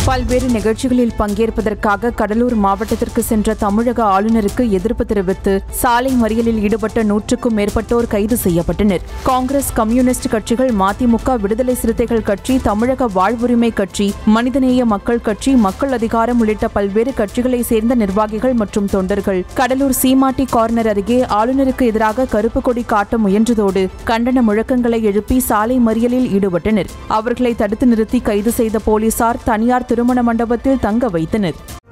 பல்வேறு நிகழ்ச்சிகளில் பங்கேற்பதற்காக கடலூர் மாவட்டத்திற்கு சென்ற தமிழக ஆளுநருக்கு எதிர்ப்பு தெரிவித்து சாலை மறியலில் ஈடுபட்ட நூற்றுக்கும் மேற்பட்டோர் கைது செய்யப்பட்டனர் காங்கிரஸ் கம்யூனிஸ்ட் கட்சிகள் மதிமுக விடுதலை சிறுத்தைகள் கட்சி தமிழக வாழ்வுரிமை கட்சி மனிதநேய மக்கள் கட்சி மக்கள் அதிகாரம் உள்ளிட்ட பல்வேறு கட்சிகளைச் சேர்ந்த நிர்வாகிகள் மற்றும் தொண்டர்கள் கடலூர் சீமாட்டி கார்னர் அருகே ஆளுநருக்கு எதிராக கருப்பு கொடி காட்ட முயன்றதோடு கண்டன முழக்கங்களை எழுப்பி சாலை மறியலில் ஈடுபட்டனர் அவர்களை தடுத்து நிறுத்தி கைது செய்த போலீசார் தனியார் திருமண மண்டபத்தில் தங்க வைத்தனர்